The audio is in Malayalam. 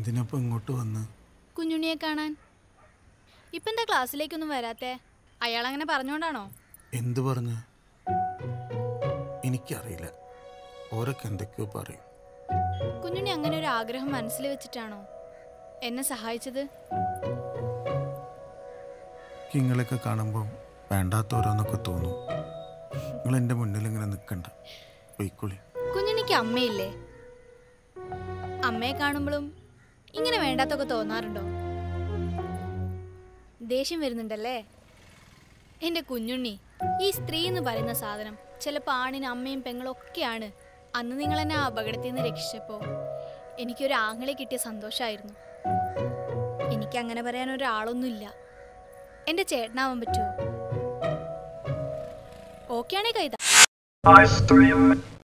എന്തിനപ്പം ഇങ്ങോട്ട് വന്ന് കുഞ്ഞുണ്ണിയെ കാണാൻ ഇപ്പം എന്താ ക്ലാസ്സിലേക്കൊന്നും വരാത്തെ അയാൾ അങ്ങനെ പറഞ്ഞോണ്ടാണോ എന്ത് പറഞ്ഞ് എനിക്കറിയില്ല ഓരൊക്കെ എന്തൊക്കെയോ പറയും കുഞ്ഞുണ്ണി അങ്ങനെ ഒരു ആഗ്രഹം മനസ്സിൽ വെച്ചിട്ടാണോ എന്നെ സഹായിച്ചത് നിങ്ങളൊക്കെ കാണുമ്പോൾ വേണ്ടാത്തോരോന്നൊക്കെ തോന്നും നിങ്ങൾ എൻ്റെ മുന്നിൽ ഇങ്ങനെ നിൽക്കണ്ട പൊയ്ക്കുളി കുഞ്ഞുണ്ണിക്ക് അമ്മയില്ലേ അമ്മയെ കാണുമ്പോഴും ഇങ്ങനെ വേണ്ടാത്തൊക്കെ തോന്നാറുണ്ടോ ദേഷ്യം വരുന്നുണ്ടല്ലേ എൻ്റെ കുഞ്ഞുണ്ണി ഈ സ്ത്രീ എന്ന് പറയുന്ന സാധനം ചിലപ്പോൾ ആണിന് അമ്മയും പെങ്ങളും ഒക്കെയാണ് അന്ന് നിങ്ങൾ എന്നെ ആ അപകടത്തിൽ നിന്ന് രക്ഷിച്ചപ്പോൾ എനിക്കൊരു ആങ്ങളെ കിട്ടിയ സന്തോഷമായിരുന്നു എനിക്ക് അങ്ങനെ പറയാൻ ഒരാളൊന്നുമില്ല എൻ്റെ ചേട്ടനാവാൻ പറ്റുമോ ഓക്കെയാണേ കൈത I stream